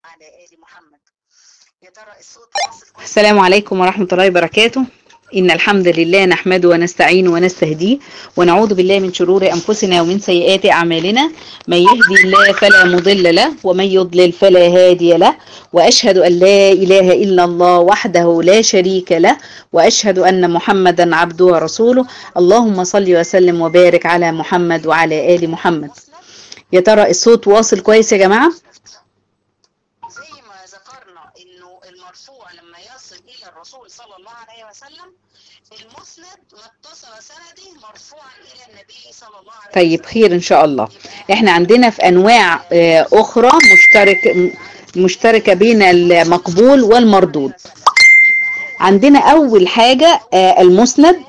وعلى آل محمد يا ترى الصوت واصل كويس السلام عليكم ورحمة الله وبركاته إن الحمد لله نحمده ونستعينه ونستهديه ونعوذ بالله من شرور أنفسنا ومن سيئات أعمالنا من يهدي الله فلا مضل له ومن يضلل فلا هادي له وأشهد أن لا إله إلا الله وحده لا شريك له وأشهد أن محمدا عبده ورسوله اللهم صل وسلم وبارك على محمد وعلى آل محمد يا ترى الصوت واصل كويس يا جماعة زي ما ذكرنا انه المرفوع لما يصل الى الرسول صلى الله عليه وسلم المسند ما اتصل سنده مرفوعا الى النبي صلى الله عليه طيب وسلم خير إن شاء الله احنا عندنا في أنواع آه، أخرى مشترك مشتركة بين المقبول والمردود عندنا أول حاجة آه، المسند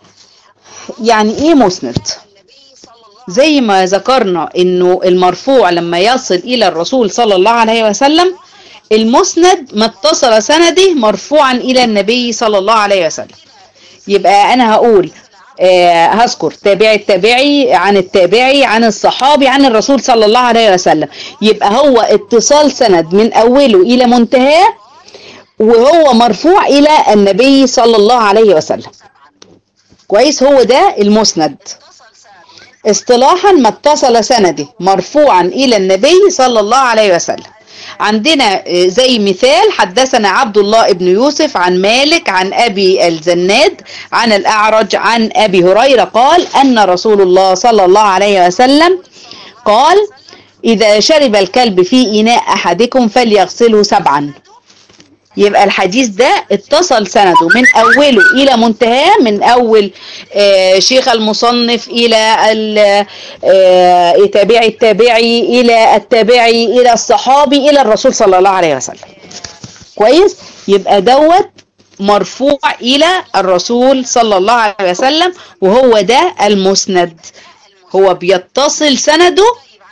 يعني إيه مسند؟ النبي صلى الله زي ما ذكرنا انه المرفوع لما يصل الى الرسول صلى الله عليه وسلم المسند ما اتصل سنده مرفوعا الى النبي صلى الله عليه وسلم يبقى انا هقول آه هذكر تابع التابعي عن التابعي عن الصحابي عن الرسول صلى الله عليه وسلم يبقى هو اتصال سند من اوله الى منتهاه وهو مرفوع الى النبي صلى الله عليه وسلم كويس هو ده المسند اتصل سنده اصطلاحا ما اتصل سنده مرفوعا الى النبي صلى الله عليه وسلم عندنا آه، زي مثال حدثنا عبد الله بن يوسف عن مالك عن ابي الزناد عن الاعرج عن ابي هريره قال ان رسول الله صلى الله عليه وسلم قال اذا شرب الكلب في اناء احدكم فليغسله سبعا يبقى الحديث ده اتصل سنده من اوله الى منتهاه من اول آه، شيخ المصنف الى ال- آه، تابعي التابعي الى التابعي الى الصحابي الى الرسول صلى الله عليه وسلم كويس يبقى دوت مرفوع الى الرسول صلى الله عليه وسلم وهو ده المسند هو بيتصل سنده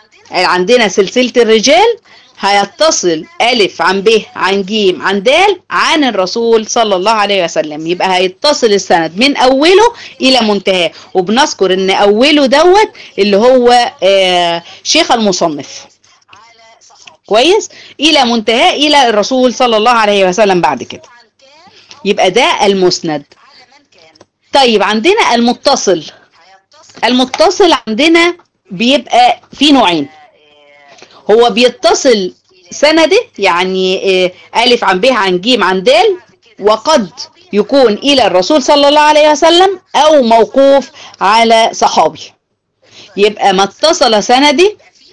عندنا سلسلة الرجال هيتصل ألف عن ب عن ج عن د عن الرسول صلى الله عليه وسلم يبقى هيتصل السند من أوله إلى منتهاه وبنذكر إن أوله دوت اللي هو آه شيخ المصنف على صحابي كويس إلى منتهاه إلى الرسول صلى الله عليه وسلم بعد كده عن كان يبقى ده المسند على من كان طيب عندنا المتصل هيتصل المتصل عندنا بيبقى في نوعين آه، هو بيتصل سنده يعني آه، ألف عن ب عن ج عن د وقد يكون إلى الرسول صلى الله عليه وسلم أو موقوف على صحابي يبقى ما اتصل سنده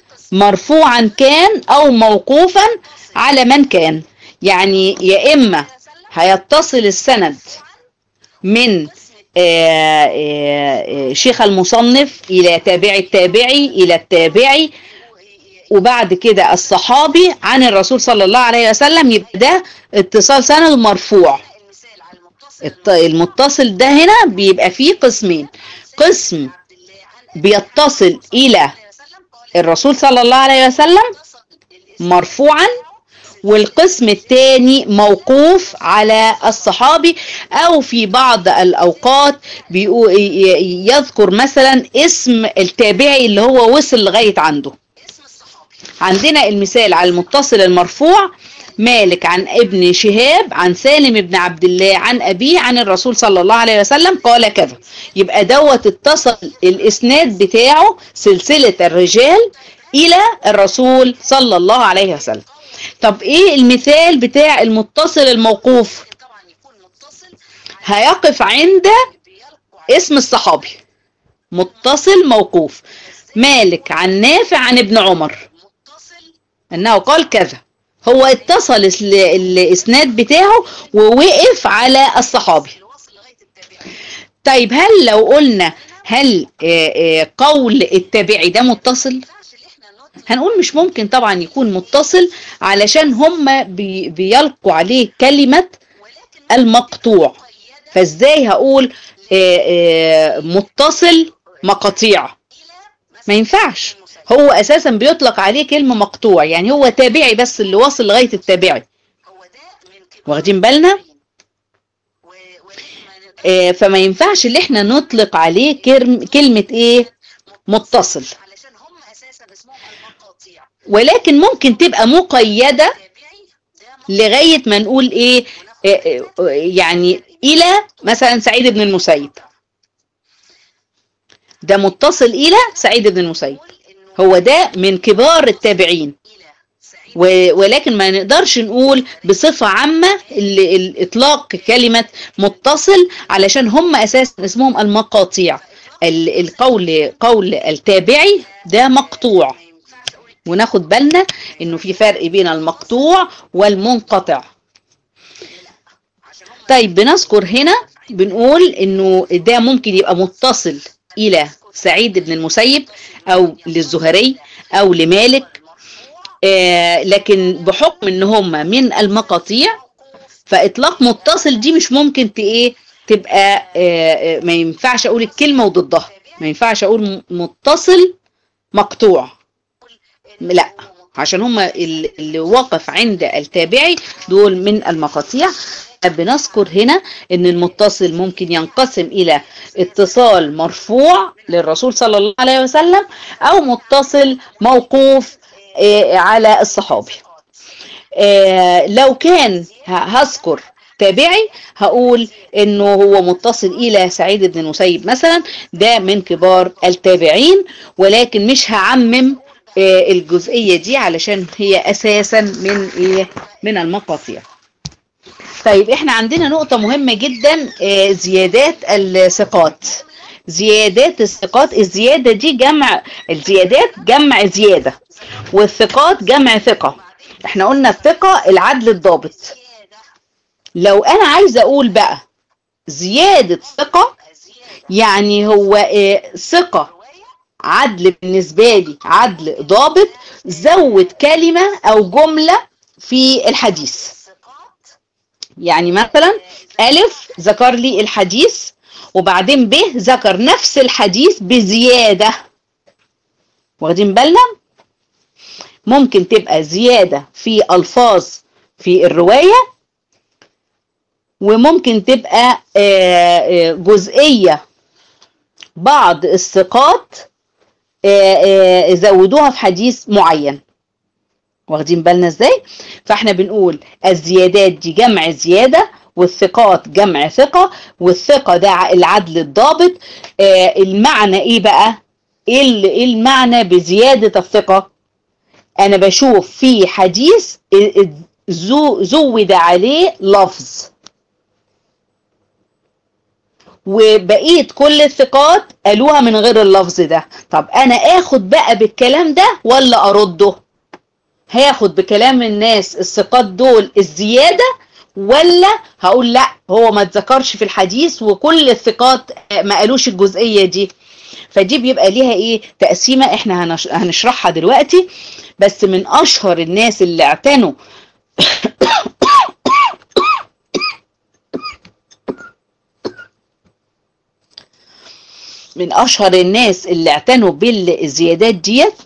مرفوعا كان أو موقوفا على من كان يعني يا إما هيتصل السند من آه، آه، آه، شيخ المصنف إلى تابع التابعي إلى التابعي وبعد كده الصحابي عن الرسول صلى الله عليه وسلم يبقى ده اتصال سند مرفوع المثال على المتصل الت- المتصل ده هنا بيبقى فيه قسمين قسم عبد الله عن بيتصل إلى عليه وسلم قال الرسول صلى الله عليه وسلم اتصل الاسم مرفوعا والقسم الثاني موقوف على الصحابي او في بعض الاوقات بيقو- ي- يذكر مثلا اسم التابعي اللي هو وصل لغايه عنده اسم الصحابي عندنا المثال على المتصل المرفوع مالك عن ابن شهاب عن سالم بن عبد الله عن أبيه عن الرسول صلى الله عليه وسلم قال كذا يبقى دوت اتصل الإسناد بتاعه سلسلة الرجال إلى الرسول صلى الله عليه وسلم طب إيه المثال بتاع المتصل الموقوف طبعا يكون متصل هيقف عند بيلقوا اسم الصحابي متصل موقوف مالك عن نافع عن ابن عمر متصل انه قال كذا هو اتصل ال- الاسناد بتاعه ووقف على الصحابي الوصل لغايه التابعين طيب هل لو قلنا هل آه، آه، قول التابعي ده متصل ما ينفعش اللي احنا نطلق هنقول مش ممكن طبعا يكون متصل علشان هم بي بيلقوا عليه كلمة ولكن المقطوع مقيده فازاي هقول آه، آه، متصل مقاطيع الى ما ينفعش المسلم. هو اساسا بيطلق عليه كلمة مقطوع يعني هو تابعي بس اللي واصل لغاية التابعي هو ده من كبار واخدين بالنا و- ولكن ما نقدرش آه، فما ينفعش اللي احنا نطلق عليه كرم كلمة ايه متصل علشان هم اساسا اسمهم المقاطيع ولكن ممكن تبقى مقيدة تابعي لغاية ما نقول ايه آه، آه، آه، يعني الى مثلا سعيد بن المسيب ده متصل الى سعيد بن المسيب هو ده من كبار التابعين و- ولكن ما نقدرش نقول بصفة عامة ال- ال- اطلاق كلمة متصل علشان هم اساسا اسمهم المقاطيع ال- القول قول التابعي ده مقطوع وناخد بالنا انه في فرق بين المقطوع والمنقطع طيب بنذكر هنا بنقول انه ده ممكن يبقى متصل الى سعيد بن المسيب او للزهري او لمالك آه لكن بحكم ان هم من المقاطيع فاطلاق متصل دي مش ممكن ت ايه تبقى آه آه، ما ينفعش اقول الكلمه وضدها ما ينفعش اقول م- متصل مقطوع لا عشان هم ال- اللي وقف عند التابعي دول من المقاطيع بنذكر هنا ان المتصل ممكن ينقسم الى اتصال مرفوع للرسول صلى الله عليه وسلم او متصل موقوف آه، على الصحابي آه، لو كان ه- هذكر تابعي هقول انه هو متصل الى سعيد بن المسيب مثلا ده من كبار التابعين ولكن مش هعمم آه، الجزئية دي علشان هي اساسا من ايه من المقاطيع طيب احنا عندنا نقطة مهمة جدا آه، زيادات الثقات زيادات الثقات الزيادة دي جمع الزيادات جمع زيادة والثقات جمع ثقة احنا قلنا الثقة العدل الضابط لو انا عايزة اقول بقى زيادة ثقة يعني هو آه، ثقة عدل بالنسبة لي عدل ضابط زود كلمة او جملة في الحديث يعني مثلا ألف ذكر لي الحديث وبعدين ب ذكر نفس الحديث بزيادة واخدين بالنا ممكن تبقى زيادة في ألفاظ في الرواية وممكن تبقى آه، آه، جزئية بعض الثقات آه، آه، زودوها في حديث معين واخدين بالنا ازاي فاحنا بنقول الزيادات دي جمع زيادة والثقات جمع ثقة والثقة ده ع- العدل الضابط آه المعنى ايه بقى ايه ال- إيه المعنى بزيادة الثقة انا بشوف في حديث ا- ا- زو- زود عليه لفظ وبقيت كل الثقات قالوها من غير اللفظ ده طب انا اخد بقى بالكلام ده ولا ارده هاخد بكلام الناس الثقات دول الزيادة ولا هقول لا هو ما اتذكرش في الحديث وكل الثقات ما قالوش الجزئية دي فدي بيبقى ليها ايه تقسيمة احنا هنش- هنشرحها دلوقتي بس من اشهر الناس اللي اعتنوا من اشهر الناس اللي اعتنوا بالزيادات ديت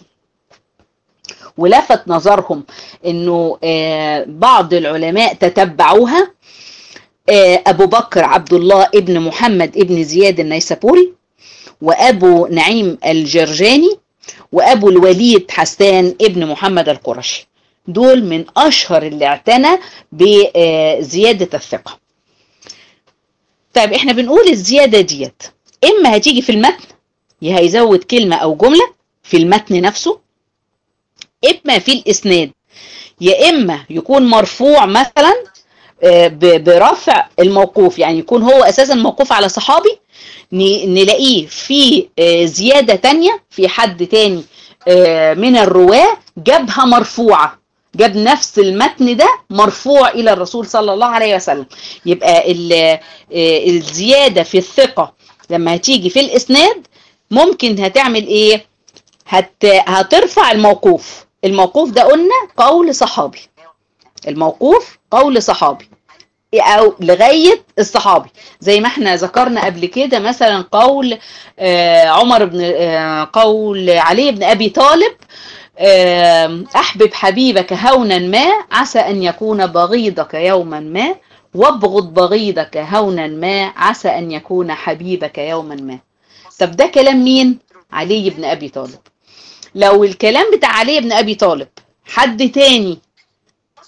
ولفت نظرهم انه آه، بعض العلماء تتبعوها آه، ابو بكر عبد الله ابن محمد ابن زياد النيسابوري وابو نعيم الجرجاني وابو الوليد حسان ابن محمد القرشي دول من اشهر اللي اعتنى بزيادة الثقة طيب احنا بنقول الزيادة ديت اما هتيجي في المتن يا هيزود كلمة او جملة في المتن نفسه اما في الاسناد يا اما يكون مرفوع مثلا آه، ب- برفع الموقوف يعني يكون هو اساسا موقوف على صحابي ن- نلاقيه في آه، زيادة تانية في حد تاني آه، من الرواة جابها مرفوعة جاب نفس المتن ده مرفوع إلى الرسول صلى الله عليه وسلم يبقى ال- آه، الزيادة في الثقة لما هتيجي في الإسناد ممكن هتعمل إيه هت... هترفع الموقوف الموقوف ده قلنا قول صحابي الموقوف قول صحابي او لغايه الصحابي زي ما احنا ذكرنا قبل كده مثلا قول آه، عمر بن آه، قول علي بن ابي طالب آه، احبب حبيبك هونا ما عسى ان يكون بغيضك يوما ما وابغض بغيضك هونا ما عسى ان يكون حبيبك يوما ما طب ده كلام مين علي بن ابي طالب لو الكلام بتاع علي بن ابي طالب حد تاني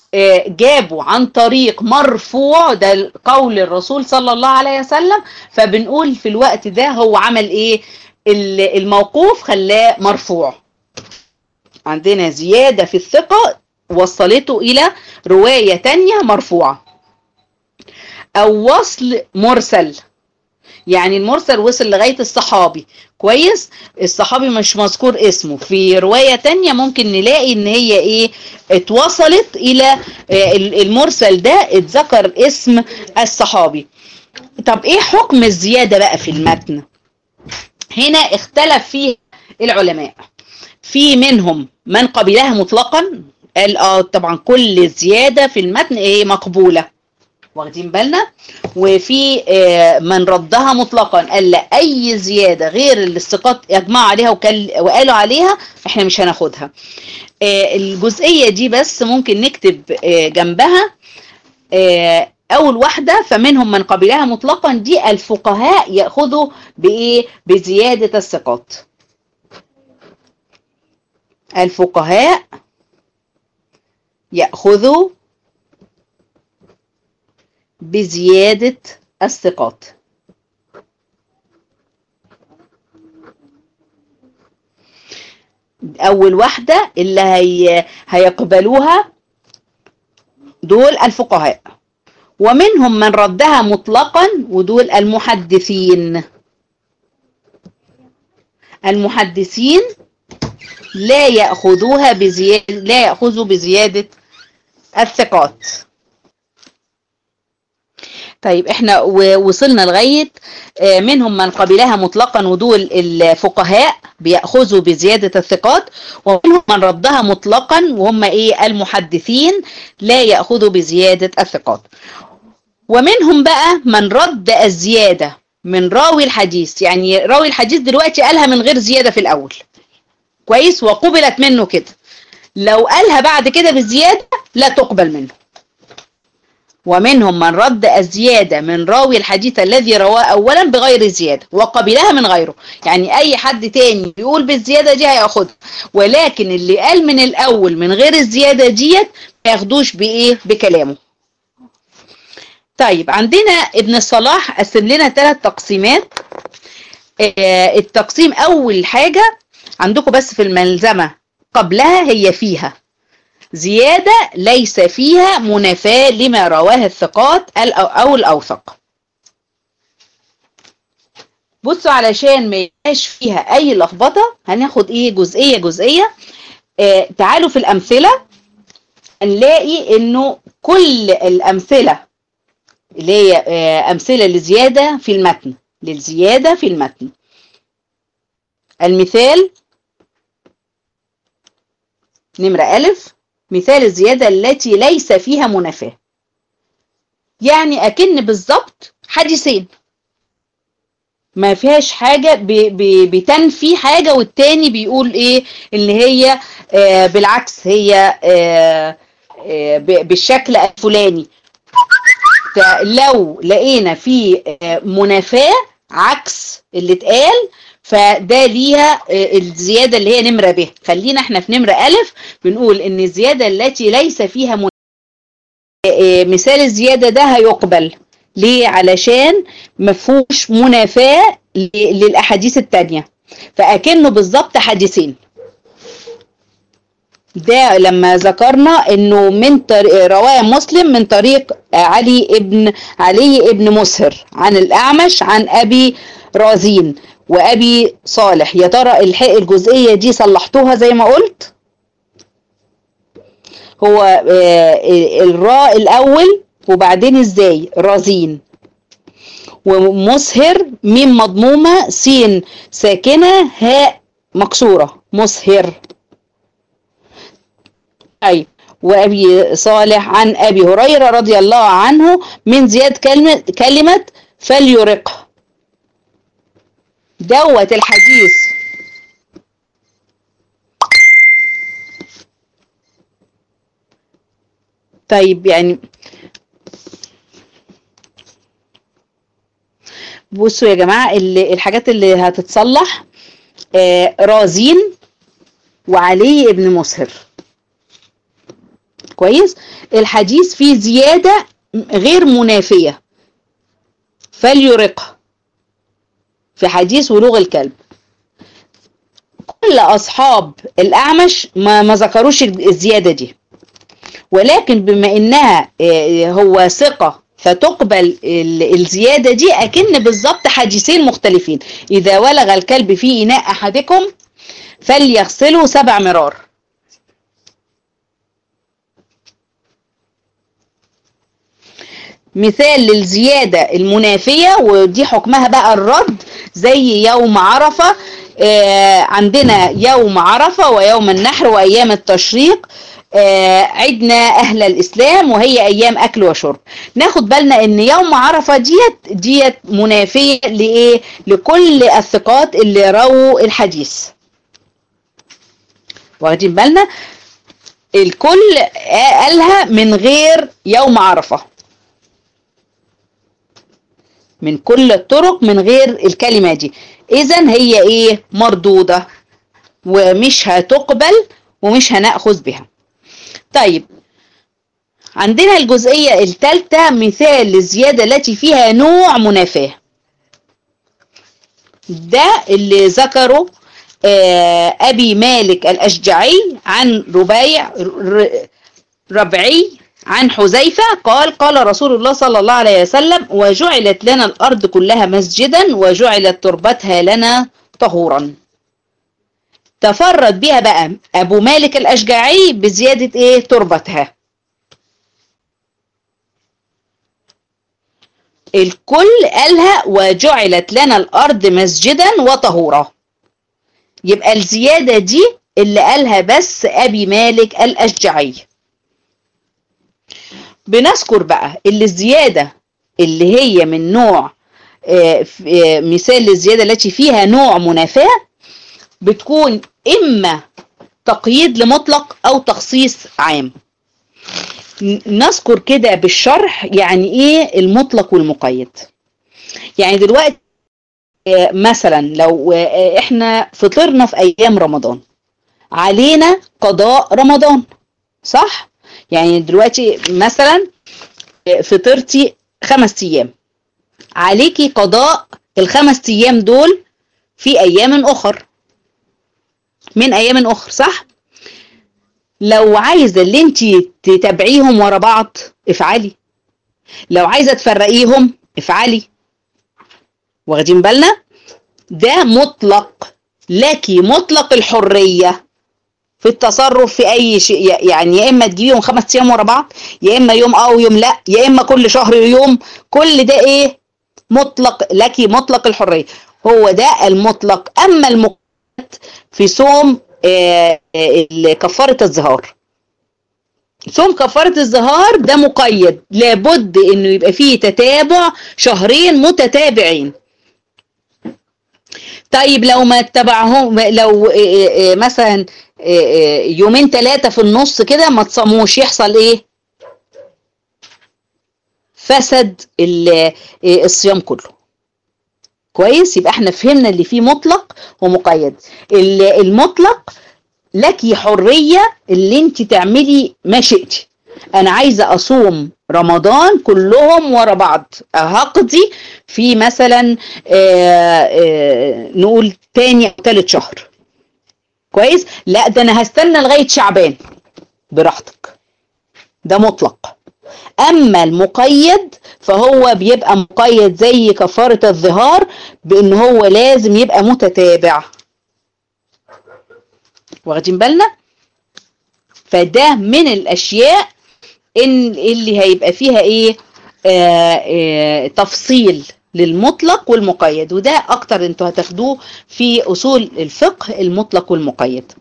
آه، جابوا عن طريق مرفوع ده قول الرسول صلى الله عليه وسلم فبنقول في الوقت ده هو عمل ايه ال- الموقوف خلاه مرفوع عندنا زيادة في الثقة وصلته إلى رواية تانية مرفوعة أو وصل مرسل يعني المرسل وصل لغاية الصحابي كويس الصحابي مش مذكور اسمه في رواية تانية ممكن نلاقي ان هي ايه اتوصلت الى آه، المرسل ده اتذكر اسم الصحابي طب ايه حكم الزيادة بقى في المتن هنا اختلف فيه العلماء في منهم من قبلها مطلقا قال اه طبعا كل زيادة في المتن ايه مقبولة واخدين بالنا وفي آه، من ردها مطلقا قال لا اي زياده غير اللي الثقات اجمعوا عليها وكل- وقالوا عليها احنا مش هناخدها آه، الجزئيه دي بس ممكن نكتب آه، جنبها آه، اول واحده فمنهم من قبلها مطلقا دي الفقهاء ياخذوا بايه بزياده الثقات الفقهاء ياخذوا بزيادة الثقات أول واحدة اللي هي هيقبلوها دول الفقهاء ومنهم من ردها مطلقا ودول المحدثين المحدثين لا يأخذوها بزيادة لا يأخذوا بزيادة الثقات طيب احنا و- وصلنا لغاية آه، منهم من قبلها مطلقا ودول الفقهاء بيأخذوا بزيادة الثقات ومنهم من ردها مطلقا وهم ايه المحدثين لا يأخذوا بزيادة الثقات ومنهم بقى من رد الزيادة من راوي الحديث يعني راوي الحديث دلوقتي قالها من غير زيادة في الأول كويس وقبلت منه كده لو قالها بعد كده بزيادة لا تقبل منه ومنهم من رد الزيادة من راوي الحديث الذي رواه أولا بغير زيادة وقبلها من غيره يعني أي حد تاني يقول بالزيادة دي هياخدها ولكن اللي قال من الأول من غير الزيادة ديت ما ياخدوش بإيه بكلامه طيب عندنا ابن الصلاح قسم لنا ثلاث تقسيمات آه، التقسيم أول حاجة عندكم بس في الملزمة قبلها هي فيها زيادة ليس فيها منافاة لما رواه الثقات ال- أو الأوثق بصوا علشان ما يبقاش فيها أي لخبطة هناخد إيه جزئية جزئية آه تعالوا في الأمثلة هنلاقي إنه كل الأمثلة اللي هي آه أمثلة لزيادة في المتن للزيادة في المتن المثال نمرة ألف مثال الزيادة التي ليس فيها منافاة يعني أكن بالظبط حديثين ما فيهاش حاجة ب ب بتنفي حاجة والتاني بيقول ايه اللي هي آه بالعكس هي آه آه ب- بالشكل الفلاني فلو لقينا في آه منافاة عكس اللي اتقال فده ليها آه، الزيادة اللي هي نمرة ب خلينا احنا في نمرة ألف بنقول ان الزيادة التي ليس فيها من... آه، مثال الزيادة ده هيقبل ليه علشان مفهوش منافاة ل- للأحاديث التانية فأكنه بالظبط حديثين ده لما ذكرنا انه من طريق رواه مسلم من طريق علي ابن علي ابن مسهر عن الاعمش عن ابي رازين وابي صالح يا ترى الح- الجزئيه دي صلحتوها زي ما قلت هو آه، الراء الاول وبعدين ازاي رازين ومسهر ميم مضمومه سين ساكنه هاء مكسوره مسهر أي وأبي صالح عن أبي هريرة رضي الله عنه من زياد كلمة, كلمة فليرق دوت الحديث طيب يعني بصوا يا جماعة اللي الحاجات اللي هتتصلح آه رازين وعلي ابن مسهر كويس الحديث فيه زيادة غير منافية فليرقها في حديث ولوغ الكلب كل أصحاب الأعمش ما, ما ذكروش الزيادة دي ولكن بما إنها آه، هو ثقة فتقبل ال- الزيادة دي أكن بالظبط حديثين مختلفين إذا ولغ الكلب في إناء أحدكم فليغسله سبع مرار مثال للزيادة المنافية ودي حكمها بقى الرد زي يوم عرفة آه، عندنا يوم عرفة ويوم النحر وأيام التشريق آه، عدنا أهل الإسلام وهي أيام أكل وشرب ناخد بالنا إن يوم عرفة ديت ديت منافية لإيه لكل الثقات اللي رووا الحديث واخدين بالنا الكل قالها من غير يوم عرفة من كل الطرق من غير الكلمة دي اذا هي ايه مردودة ومش هتقبل ومش هنأخذ بها طيب عندنا الجزئية الثالثة مثال للزيادة التي فيها نوع منافاة ده اللي ذكره آه، أبي مالك الأشجعي عن ربيع ر- ربعي عن حذيفة قال قال رسول الله صلى الله عليه وسلم وجعلت لنا الأرض كلها مسجدا وجعلت تربتها لنا طهورا تفرد بها بقى أبو مالك الأشجعي بزيادة إيه تربتها الكل قالها وجعلت لنا الأرض مسجدا وطهورا يبقى الزيادة دي اللي قالها بس أبي مالك الأشجعي بنذكر بقى اللي الزيادة اللي هي من نوع آه، ف- آه، مثال للزيادة التي فيها نوع منافاة بتكون إما تقييد لمطلق أو تخصيص عام ن- نذكر كده بالشرح يعني إيه المطلق والمقيد يعني دلوقتي آه، مثلا لو آه، إحنا فطرنا في أيام رمضان علينا قضاء رمضان صح؟ يعني دلوقتي مثلا فطرتي خمس ايام عليكي قضاء الخمس ايام دول في ايام اخر من ايام اخر صح لو عايزه اللي انت تتابعيهم ورا بعض افعلي لو عايزه تفرقيهم افعلي واخدين بالنا ده مطلق لك مطلق الحريه في التصرف في اي شيء يعني يا اما تجيبيهم خمس ايام ورا بعض يا اما يوم اه ويوم لا يا اما كل شهر يوم كل ده ايه مطلق لك مطلق الحريه هو ده المطلق اما المقيد في صوم آه، آه، كفاره الظهار صوم كفاره الظهار ده مقيد لابد انه يبقى فيه تتابع شهرين متتابعين طيب لو ما اتبعهم لو آه، آه، آه، مثلا آه، آه، يومين ثلاثة في النص كده ما تصاموش يحصل ايه فسد ال- آه، الصيام كله كويس يبقى احنا فهمنا اللي فيه مطلق ومقيد ال- المطلق لك حرية اللي انت تعملي ما شئتي انا عايزة اصوم رمضان كلهم ورا بعض هقضي في مثلا آه، آه، نقول تاني او تالت شهر كويس لا ده انا هستنى لغاية شعبان براحتك ده مطلق اما المقيد فهو بيبقى مقيد زي كفارة الظهار بان هو لازم يبقى متتابع واخدين بالنا فده من الاشياء ان اللي هيبقى فيها ايه آه آه تفصيل للمطلق والمقيد وده اكتر انتوا هتاخدوه في اصول الفقه المطلق والمقيد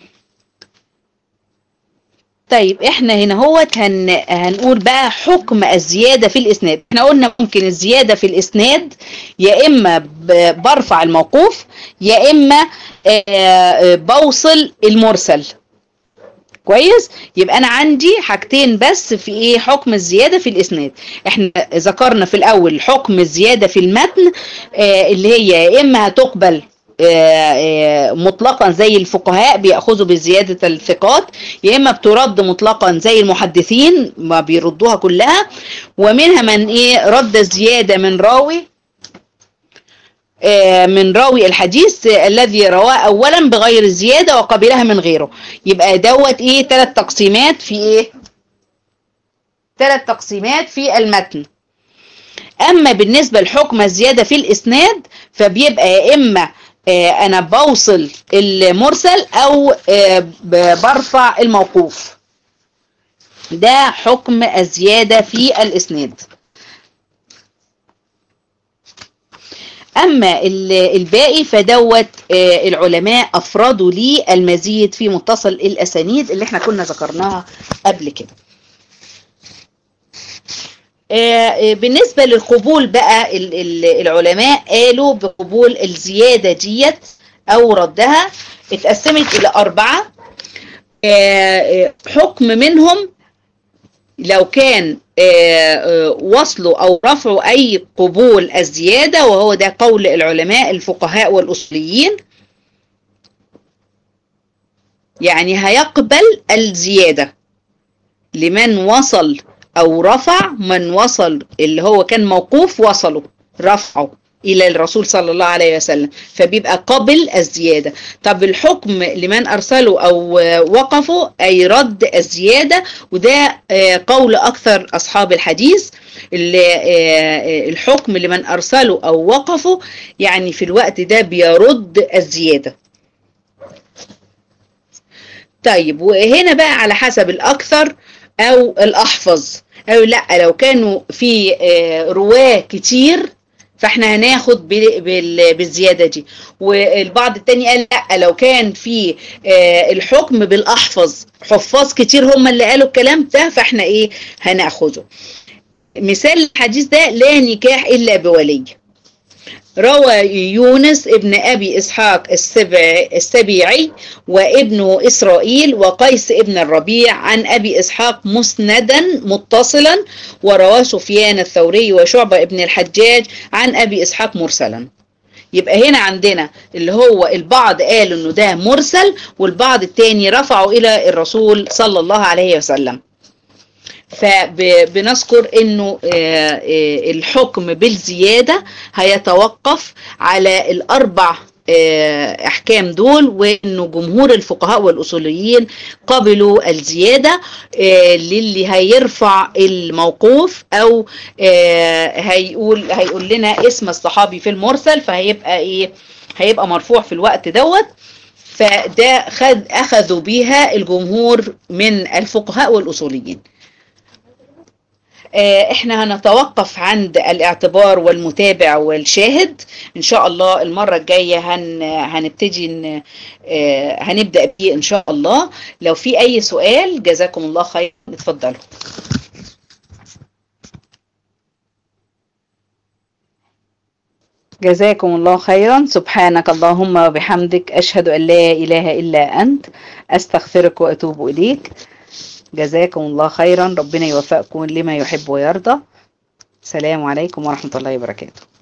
طيب احنا هنا هوت هن... هنقول بقى حكم الزيادة في الاسناد احنا قلنا ممكن الزيادة في الاسناد يا اما ب... برفع الموقوف يا اما آه، آه، بوصل المرسل كويس يبقى انا عندي حاجتين بس في ايه حكم الزيادة في الاسناد احنا ذكرنا في الاول حكم الزيادة في المتن آه، اللي هي يا اما هتقبل مطلقا زي الفقهاء بيأخذوا بزيادة الثقات يا إما بترد مطلقا زي المحدثين ما بيردوها كلها ومنها من إيه رد الزيادة من راوي من راوي الحديث الذي رواه اولا بغير الزياده وقبلها من غيره يبقى دوت ايه ثلاث تقسيمات في ايه ثلاث تقسيمات في المتن اما بالنسبه لحكم الزياده في الاسناد فبيبقى يا اما انا بوصل المرسل او برفع الموقوف ده حكم الزياده في الاسناد أما الباقي فدوت العلماء أفردوا لي المزيد في متصل الأسانيد اللي احنا كنا ذكرناها قبل كده بالنسبة للقبول بقى العلماء قالوا بقبول الزيادة ديت أو ردها اتقسمت إلى أربعة حكم منهم لو كان وصلوا أو رفعوا أي قبول الزيادة وهو ده قول العلماء الفقهاء والأصوليين يعني هيقبل الزيادة لمن وصل أو رفع من وصل اللي هو كان موقوف وصلوا رفعوا إلى الرسول صلى الله عليه وسلم فبيبقى قبل الزيادة طب الحكم لمن أرسلوا أو وقفوا أي رد الزيادة وده قول أكثر أصحاب الحديث الحكم لمن أرسلوا أو وقفوا يعني في الوقت ده بيرد الزيادة طيب وهنا بقى على حسب الأكثر أو الأحفظ أو لا لو كانوا في رواه كتير فاحنا هناخد بالزياده دي والبعض التاني قال لا لو كان في الحكم بالاحفظ حفاظ كتير هم اللي قالوا الكلام ده فاحنا ايه هناخده مثال الحديث ده لا نكاح الا بولي روى يونس ابن أبي إسحاق السبع السبيعي وابن إسرائيل وقيس ابن الربيع عن أبي إسحاق مسندا متصلا ورواه سفيان الثوري وشعبة ابن الحجاج عن أبي إسحاق مرسلا يبقى هنا عندنا اللي هو البعض قال انه ده مرسل والبعض التاني رفعوا الى الرسول صلى الله عليه وسلم فبنذكر انه الحكم بالزيادة هيتوقف على الاربع احكام دول وانه جمهور الفقهاء والاصوليين قبلوا الزيادة للي هيرفع الموقوف او هيقول هيقول لنا اسم الصحابي في المرسل فهيبقى ايه هيبقى مرفوع في الوقت دوت فده خد اخذوا بيها الجمهور من الفقهاء والاصوليين احنا هنتوقف عند الاعتبار والمتابع والشاهد ان شاء الله المرة الجاية هن هنبتدي هنبدأ بيه ان شاء الله لو في اي سؤال جزاكم الله خير اتفضلوا جزاكم الله خيرا سبحانك اللهم وبحمدك أشهد أن لا إله إلا أنت أستغفرك وأتوب إليك جزاكم الله خيرا ربنا يوفقكم لما يحب ويرضى السلام عليكم ورحمة الله وبركاته